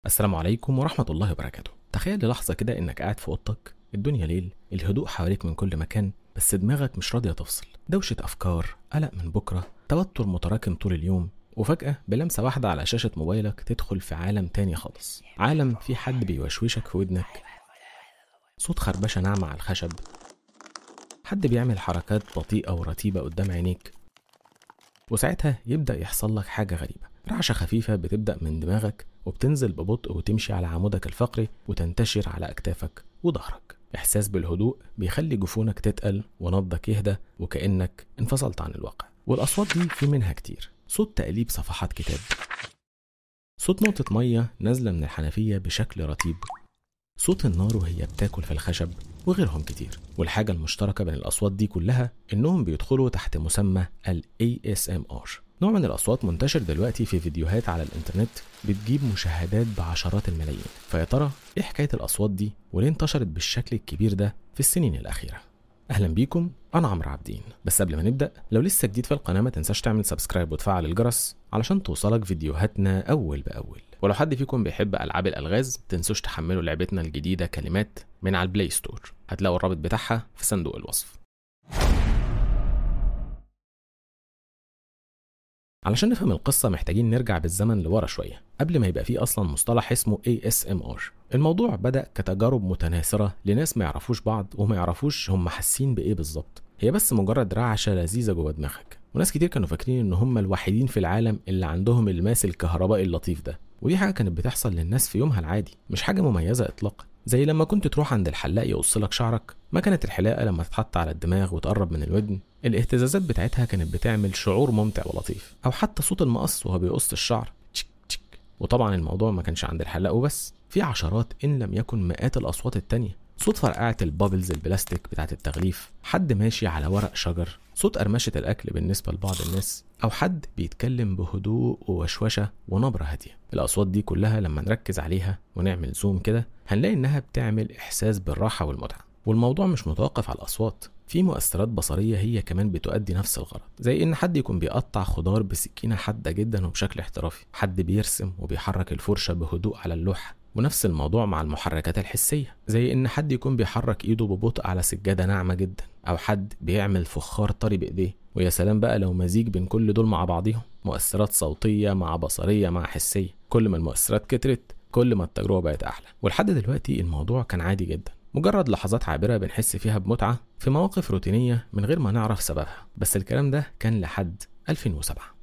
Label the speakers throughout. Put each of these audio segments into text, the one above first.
Speaker 1: السلام عليكم ورحمة الله وبركاته تخيل للحظة كده إنك قاعد في أوضتك الدنيا ليل الهدوء حواليك من كل مكان بس دماغك مش راضية تفصل دوشة أفكار قلق من بكرة توتر متراكم طول اليوم وفجأة بلمسة واحدة على شاشة موبايلك تدخل في عالم تاني خالص عالم فيه حد بيوشوشك في ودنك صوت خربشة ناعمة على الخشب حد بيعمل حركات بطيئة ورتيبة قدام عينيك وساعتها يبدأ يحصل لك حاجة غريبة رعشة خفيفة بتبدأ من دماغك وبتنزل ببطء وتمشي على عمودك الفقري وتنتشر على أكتافك وظهرك إحساس بالهدوء بيخلي جفونك تتقل ونبضك يهدى وكأنك انفصلت عن الواقع والأصوات دي في منها كتير صوت تقليب صفحات كتاب صوت نقطة مية نازلة من الحنفية بشكل رتيب صوت النار وهي بتاكل في الخشب وغيرهم كتير والحاجة المشتركة بين الأصوات دي كلها إنهم بيدخلوا تحت مسمى ال ASMR نوع من الأصوات منتشر دلوقتي في فيديوهات على الإنترنت بتجيب مشاهدات بعشرات الملايين فيا ترى إيه حكاية الأصوات دي وليه انتشرت بالشكل الكبير ده في السنين الأخيرة اهلا بيكم انا عمرو عابدين بس قبل ما نبدا لو لسه جديد في القناه ما تنساش تعمل سبسكرايب وتفعل الجرس علشان توصلك فيديوهاتنا اول باول ولو حد فيكم بيحب العاب الالغاز تنسوش تحملوا لعبتنا الجديده كلمات من على البلاي ستور هتلاقوا الرابط بتاعها في صندوق الوصف علشان نفهم القصة محتاجين نرجع بالزمن لورا شوية قبل ما يبقى فيه أصلا مصطلح اسمه ASMR الموضوع بدأ كتجارب متناثرة لناس ما يعرفوش بعض وما يعرفوش هم حاسين بإيه بالظبط هي بس مجرد رعشة لذيذة جوه دماغك وناس كتير كانوا فاكرين إن هم الوحيدين في العالم اللي عندهم الماس الكهربائي اللطيف ده ودي حاجة كانت بتحصل للناس في يومها العادي مش حاجة مميزة إطلاقا زي لما كنت تروح عند الحلاق يقص لك شعرك ما كانت الحلاقة لما تتحط على الدماغ وتقرب من الودن الاهتزازات بتاعتها كانت بتعمل شعور ممتع ولطيف او حتى صوت المقص وهو بيقص الشعر تشك تشك وطبعا الموضوع ما كانش عند الحلاق وبس في عشرات ان لم يكن مئات الاصوات التانية صوت فرقعة البابلز البلاستيك بتاعت التغليف حد ماشي على ورق شجر صوت قرمشة الأكل بالنسبة لبعض الناس أو حد بيتكلم بهدوء ووشوشة ونبرة هادية الأصوات دي كلها لما نركز عليها ونعمل زوم كده هنلاقي إنها بتعمل إحساس بالراحة والمتعة والموضوع مش متوقف على الأصوات في مؤثرات بصرية هي كمان بتؤدي نفس الغرض زي إن حد يكون بيقطع خضار بسكينة حادة جدا وبشكل احترافي حد بيرسم وبيحرك الفرشة بهدوء على اللوحة ونفس الموضوع مع المحركات الحسية زي إن حد يكون بيحرك إيده ببطء على سجادة ناعمة جدا أو حد بيعمل فخار طري بإيديه ويا سلام بقى لو مزيج بين كل دول مع بعضيهم مؤثرات صوتية مع بصرية مع حسية كل ما المؤثرات كترت كل ما التجربة بقت أحلى ولحد دلوقتي الموضوع كان عادي جدا مجرد لحظات عابرة بنحس فيها بمتعة في مواقف روتينية من غير ما نعرف سببها بس الكلام ده كان لحد 2007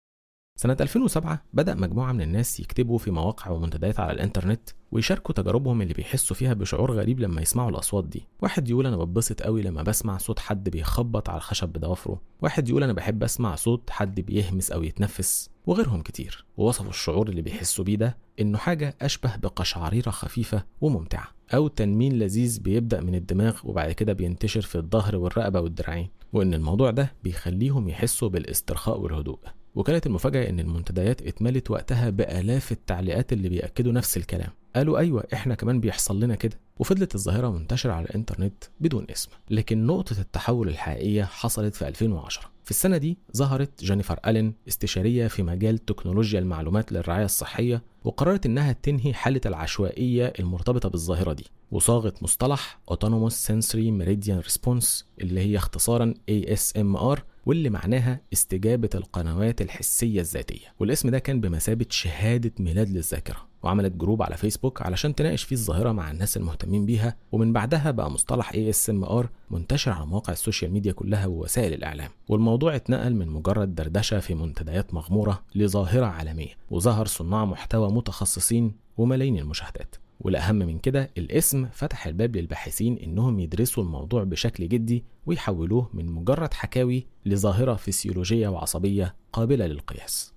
Speaker 1: سنة 2007 بدأ مجموعة من الناس يكتبوا في مواقع ومنتديات على الإنترنت ويشاركوا تجاربهم اللي بيحسوا فيها بشعور غريب لما يسمعوا الأصوات دي واحد يقول أنا بتبسط قوي لما بسمع صوت حد بيخبط على الخشب بضوافره واحد يقول أنا بحب أسمع صوت حد بيهمس أو يتنفس وغيرهم كتير ووصفوا الشعور اللي بيحسوا بيه ده إنه حاجة أشبه بقشعريرة خفيفة وممتعة أو تنميل لذيذ بيبدأ من الدماغ وبعد كده بينتشر في الظهر والرقبة والدراعين وإن الموضوع ده بيخليهم يحسوا بالاسترخاء والهدوء وكانت المفاجأة إن المنتديات اتملت وقتها بآلاف التعليقات اللي بيأكدوا نفس الكلام قالوا أيوة إحنا كمان بيحصل لنا كده وفضلت الظاهرة منتشرة على الإنترنت بدون اسم لكن نقطة التحول الحقيقية حصلت في 2010 في السنة دي ظهرت جينيفر ألين استشارية في مجال تكنولوجيا المعلومات للرعاية الصحية وقررت إنها تنهي حالة العشوائية المرتبطة بالظاهرة دي وصاغت مصطلح Autonomous Sensory Meridian Response اللي هي اختصارا ASMR واللي معناها استجابة القنوات الحسية الذاتية والاسم ده كان بمثابة شهادة ميلاد للذاكرة وعملت جروب على فيسبوك علشان تناقش فيه الظاهرة مع الناس المهتمين بيها ومن بعدها بقى مصطلح ASMR منتشر على مواقع السوشيال ميديا كلها ووسائل الإعلام والموضوع اتنقل من مجرد دردشة في منتديات مغمورة لظاهرة عالمية وظهر صناع محتوى متخصصين وملايين المشاهدات والأهم من كده الاسم فتح الباب للباحثين إنهم يدرسوا الموضوع بشكل جدي ويحولوه من مجرد حكاوي لظاهرة فسيولوجية وعصبية قابلة للقياس.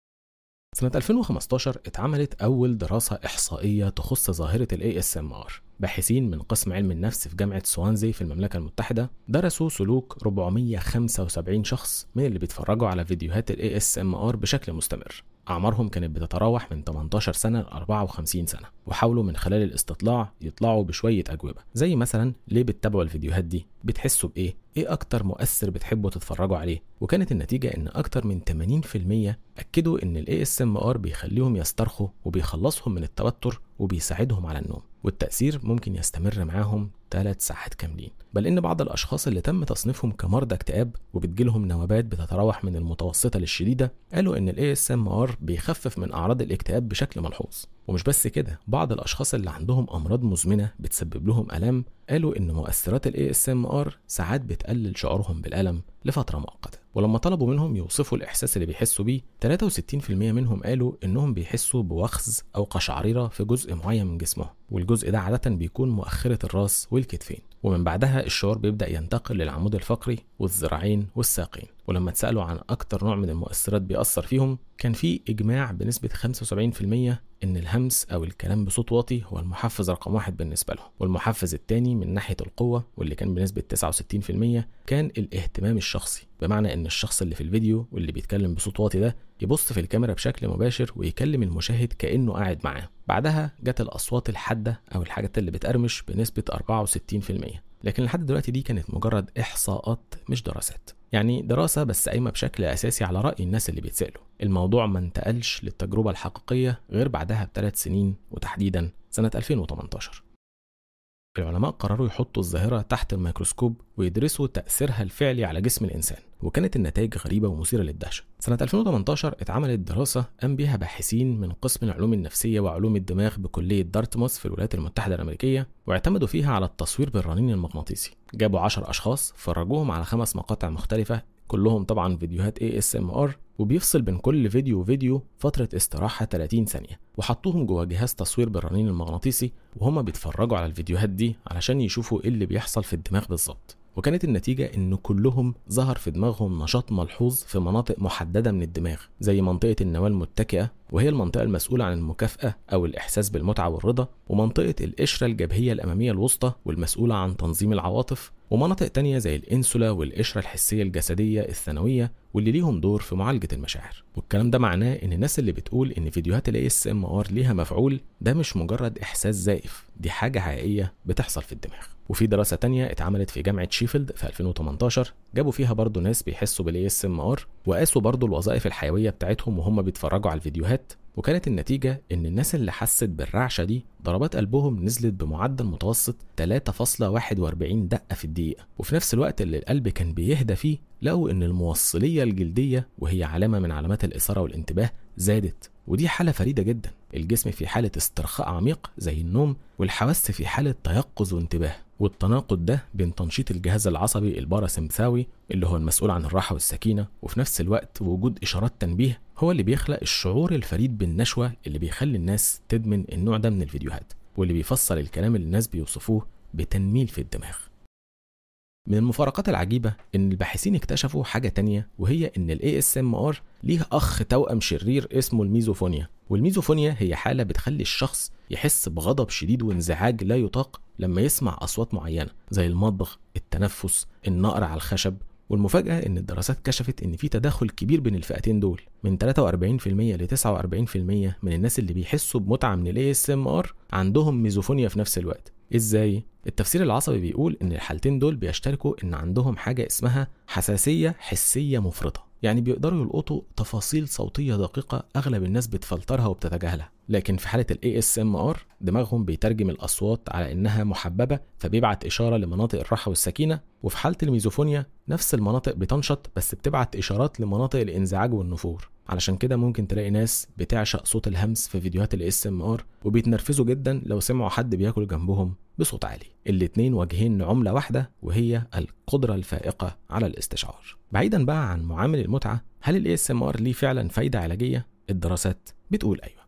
Speaker 1: سنة 2015 اتعملت أول دراسة إحصائية تخص ظاهرة ال ASMR باحثين من قسم علم النفس في جامعة سوانزي في المملكة المتحدة درسوا سلوك 475 شخص من اللي بيتفرجوا على فيديوهات ال ASMR بشكل مستمر أعمارهم كانت بتتراوح من 18 سنة ل 54 سنة وحاولوا من خلال الاستطلاع يطلعوا بشوية أجوبة زي مثلا ليه بتتابعوا الفيديوهات دي بتحسوا بايه ايه اكتر مؤثر بتحبوا تتفرجوا عليه وكانت النتيجه ان اكتر من 80% اكدوا ان الاي اس ام ار بيخليهم يسترخوا وبيخلصهم من التوتر وبيساعدهم على النوم والتاثير ممكن يستمر معاهم ثلاث ساعات كاملين بل ان بعض الاشخاص اللي تم تصنيفهم كمرضى اكتئاب وبتجيلهم نوبات بتتراوح من المتوسطه للشديده قالوا ان الاي اس ام ار بيخفف من اعراض الاكتئاب بشكل ملحوظ ومش بس كده بعض الاشخاص اللي عندهم امراض مزمنه بتسبب لهم الام قالوا ان مؤثرات الاي اس ام ار ساعات بتقلل شعورهم بالالم لفتره مؤقته ولما طلبوا منهم يوصفوا الاحساس اللي بيحسوا بيه 63% منهم قالوا انهم بيحسوا بوخز او قشعريره في جزء معين من جسمهم والجزء ده عاده بيكون مؤخره الراس والكتفين ومن بعدها الشعور بيبدا ينتقل للعمود الفقري والذراعين والساقين ولما اتسالوا عن اكتر نوع من المؤثرات بيأثر فيهم كان في اجماع بنسبه 75% ان الهمس او الكلام بصوت واطي هو المحفز رقم واحد بالنسبه لهم والمحفز الثاني من ناحيه القوه واللي كان بنسبه 69% كان الاهتمام الشخصي بمعنى ان الشخص اللي في الفيديو واللي بيتكلم بصوت واطي ده يبص في الكاميرا بشكل مباشر ويكلم المشاهد كانه قاعد معاه بعدها جت الاصوات الحاده او الحاجات اللي بتقرمش بنسبه 64% لكن لحد دلوقتي دي كانت مجرد احصاءات مش دراسات يعني دراسة بس قايمة بشكل أساسي على رأي الناس اللي بيتسألوا الموضوع ما انتقلش للتجربة الحقيقية غير بعدها بثلاث سنين وتحديدا سنة 2018 العلماء قرروا يحطوا الظاهرة تحت الميكروسكوب ويدرسوا تأثيرها الفعلي على جسم الإنسان وكانت النتائج غريبة ومثيرة للدهشة سنة 2018 اتعملت دراسة قام بها باحثين من قسم العلوم النفسية وعلوم الدماغ بكلية دارتموث في الولايات المتحدة الأمريكية واعتمدوا فيها على التصوير بالرنين المغناطيسي جابوا 10 أشخاص فرجوهم على خمس مقاطع مختلفة كلهم طبعا فيديوهات ASMR وبيفصل بين كل فيديو وفيديو فترة استراحة 30 ثانية وحطوهم جوه جهاز تصوير بالرنين المغناطيسي وهما بيتفرجوا على الفيديوهات دي علشان يشوفوا ايه اللي بيحصل في الدماغ بالظبط وكانت النتيجة إن كلهم ظهر في دماغهم نشاط ملحوظ في مناطق محددة من الدماغ زي منطقة النواة المتكئة وهي المنطقة المسؤولة عن المكافأة أو الإحساس بالمتعة والرضا ومنطقة القشرة الجبهية الأمامية الوسطى والمسؤولة عن تنظيم العواطف ومناطق تانية زي الإنسولا والقشرة الحسية الجسدية الثانوية واللي ليهم دور في معالجة المشاعر والكلام ده معناه إن الناس اللي بتقول إن فيديوهات ال ASMR ليها مفعول ده مش مجرد إحساس زائف دي حاجة حقيقية بتحصل في الدماغ وفي دراسة تانية اتعملت في جامعة شيفيلد في 2018 جابوا فيها برضو ناس بيحسوا بالاي اس ام ار وقاسوا برضو الوظائف الحيوية بتاعتهم وهم بيتفرجوا على الفيديوهات وكانت النتيجة إن الناس اللي حست بالرعشة دي ضربات قلبهم نزلت بمعدل متوسط 3.41 دقة في الدقيقة وفي نفس الوقت اللي القلب كان بيهدى فيه لقوا إن الموصلية الجلدية وهي علامة من علامات الإثارة والانتباه زادت ودي حالة فريدة جدا الجسم في حالة استرخاء عميق زي النوم والحواس في حالة تيقظ وانتباه والتناقض ده بين تنشيط الجهاز العصبي الباراسمبثاوي اللي هو المسؤول عن الراحة والسكينة وفي نفس الوقت وجود إشارات تنبيه هو اللي بيخلق الشعور الفريد بالنشوة اللي بيخلي الناس تدمن النوع ده من الفيديوهات واللي بيفسر الكلام اللي الناس بيوصفوه بتنميل في الدماغ من المفارقات العجيبة إن الباحثين اكتشفوا حاجة تانية وهي إن ال ASMR ليه أخ توأم شرير اسمه الميزوفونيا والميزوفونيا هي حالة بتخلي الشخص يحس بغضب شديد وانزعاج لا يطاق لما يسمع أصوات معينة زي المضغ، التنفس، النقر على الخشب والمفاجأة إن الدراسات كشفت إن في تداخل كبير بين الفئتين دول من 43% ل 49% من الناس اللي بيحسوا بمتعة من ال ASMR عندهم ميزوفونيا في نفس الوقت إزاي؟ التفسير العصبي بيقول إن الحالتين دول بيشتركوا إن عندهم حاجة اسمها حساسية حسية مفرطة يعني بيقدروا يلقطوا تفاصيل صوتية دقيقة أغلب الناس بتفلترها وبتتجاهلها لكن في حالة ال ASMR دماغهم بيترجم الأصوات على إنها محببة فبيبعت إشارة لمناطق الراحة والسكينة وفي حالة الميزوفونيا نفس المناطق بتنشط بس بتبعت إشارات لمناطق الانزعاج والنفور علشان كده ممكن تلاقي ناس بتعشق صوت الهمس في فيديوهات ال ASMR وبيتنرفزوا جدا لو سمعوا حد بياكل جنبهم بصوت عالي الاتنين واجهين لعملة واحدة وهي القدرة الفائقة على الاستشعار بعيدا بقى عن معامل المتعة هل ال ASMR ليه فعلا فايدة علاجية؟ الدراسات بتقول أيوة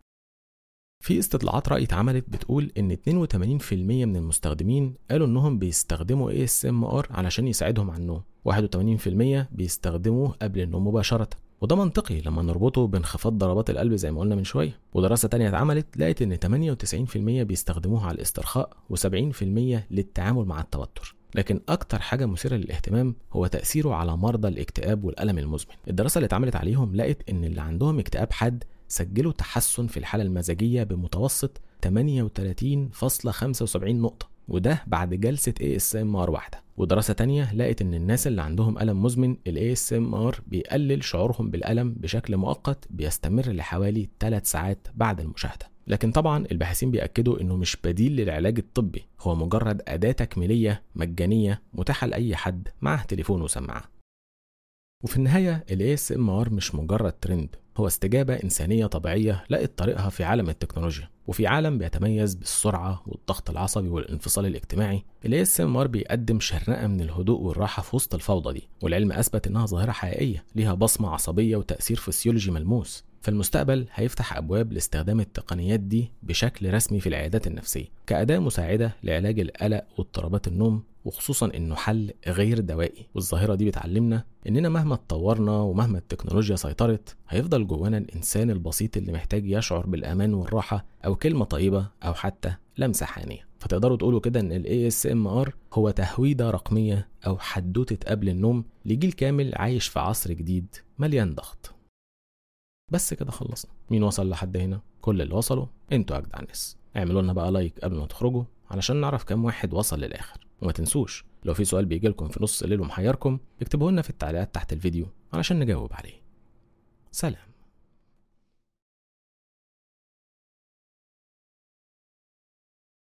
Speaker 1: في استطلاعات رأي اتعملت بتقول إن 82% من المستخدمين قالوا إنهم بيستخدموا ASMR علشان يساعدهم على النوم 81% بيستخدموه قبل النوم مباشرة وده منطقي لما نربطه بانخفاض ضربات القلب زي ما قلنا من شويه ودراسه تانية اتعملت لقت ان 98% بيستخدموها على الاسترخاء و70% للتعامل مع التوتر لكن اكتر حاجه مثيره للاهتمام هو تاثيره على مرضى الاكتئاب والالم المزمن الدراسه اللي اتعملت عليهم لقت ان اللي عندهم اكتئاب حاد سجلوا تحسن في الحاله المزاجيه بمتوسط 38.75 نقطه وده بعد جلسة ASMR واحدة ودراسة تانية لقت إن الناس اللي عندهم ألم مزمن ال ASMR بيقلل شعورهم بالألم بشكل مؤقت بيستمر لحوالي 3 ساعات بعد المشاهدة لكن طبعا الباحثين بيأكدوا إنه مش بديل للعلاج الطبي هو مجرد أداة تكميلية مجانية متاحة لأي حد معاه تليفون وسماعة وفي النهاية ال ASMR مش مجرد ترند هو استجابة إنسانية طبيعية لقت طريقها في عالم التكنولوجيا وفي عالم بيتميز بالسرعة والضغط العصبي والانفصال الاجتماعي ال ASMR بيقدم شرنقة من الهدوء والراحة في وسط الفوضى دي والعلم أثبت إنها ظاهرة حقيقية ليها بصمة عصبية وتأثير فسيولوجي ملموس فالمستقبل هيفتح أبواب لاستخدام التقنيات دي بشكل رسمي في العيادات النفسية كأداة مساعدة لعلاج القلق واضطرابات النوم وخصوصا انه حل غير دوائي والظاهرة دي بتعلمنا اننا مهما اتطورنا ومهما التكنولوجيا سيطرت هيفضل جوانا الانسان البسيط اللي محتاج يشعر بالامان والراحة او كلمة طيبة او حتى لمسة حانية فتقدروا تقولوا كده ان ال ASMR هو تهويدة رقمية او حدوتة قبل النوم لجيل كامل عايش في عصر جديد مليان ضغط بس كده خلصنا مين وصل لحد هنا كل اللي وصلوا انتوا اجدع ناس اعملوا لنا بقى لايك قبل ما تخرجوا علشان نعرف كام واحد وصل للاخر وما تنسوش لو في سؤال بيجي لكم في نص الليل ومحيركم اكتبوه لنا في التعليقات تحت الفيديو علشان نجاوب عليه سلام